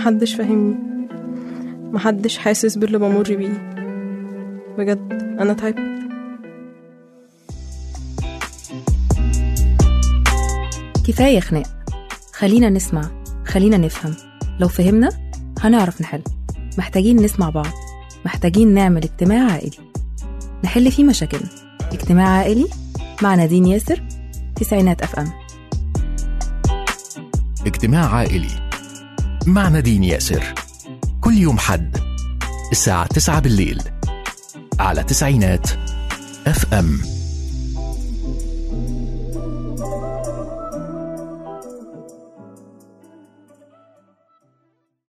محدش فاهمني محدش حاسس باللي بمر بيه بجد أنا تعبت كفاية خناق خلينا نسمع خلينا نفهم لو فهمنا هنعرف نحل محتاجين نسمع بعض محتاجين نعمل اجتماع عائلي نحل فيه مشاكلنا اجتماع عائلي مع نادين ياسر تسعينات اف ام اجتماع عائلي مع نادين ياسر كل يوم حد الساعة 9 بالليل على تسعينات اف ام